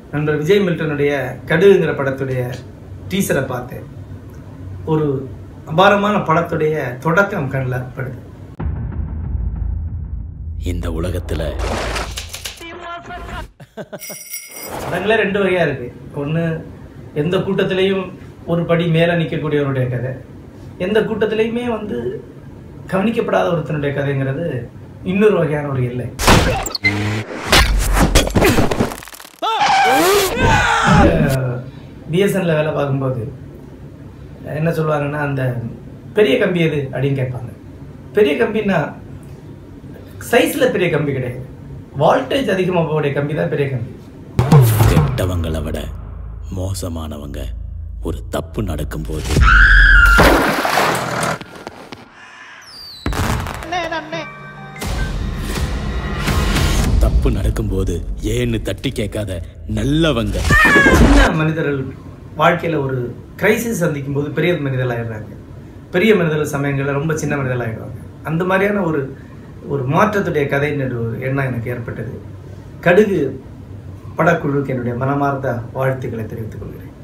நண்பர் விஜய் மில்டனுடைய கடுகுங்கிற படத்துடைய டீசரை பார்த்தேன் ஒரு அபாரமான படத்துடைய தொடக்கம் கண்ணில் படுது இந்த உலகத்துல படங்களே ரெண்டு வகையாக இருக்கு ஒன்று எந்த கூட்டத்திலையும் ஒரு படி மேலே நிற்கக்கூடியவருடைய கதை எந்த கூட்டத்திலையுமே வந்து கவனிக்கப்படாத ஒருத்தனுடைய கதைங்கிறது இன்னொரு வகையான ஒரு எல்லை பிஎஸ்என்ல வேலை பார்க்கும்போது என்ன சொல்லுவாங்கன்னா அந்த பெரிய கம்பி எது அப்படின்னு கேட்பாங்க பெரிய கம்பின்னா சைஸில் பெரிய கம்பி கிடையாது வால்டேஜ் அதிகமாக போகக்கூடிய கம்பி தான் பெரிய கம்பி கெட்டவங்களை விட மோசமானவங்க ஒரு தப்பு நடக்கும்போது தப்பு நடக்கும்போது ஏன்னு தட்டி கேட்காத நல்லவங்க சின்ன மனிதர்கள் வாழ்க்கையில் ஒரு கிரைசிஸ் சந்திக்கும் போது பெரிய மனிதர்கள் ஆயிடுறாங்க பெரிய மனிதர்கள் சமயங்களில் ரொம்ப சின்ன மனிதர்கள் ஆயிடுவாங்க அந்த மாதிரியான ஒரு ஒரு மாற்றத்துடைய கதைன்னு ஒரு எண்ணம் எனக்கு ஏற்பட்டது கடுகு படக்குழுவுக்கு என்னுடைய மனமார்ந்த வாழ்த்துக்களை தெரிவித்துக் கொள்கிறேன்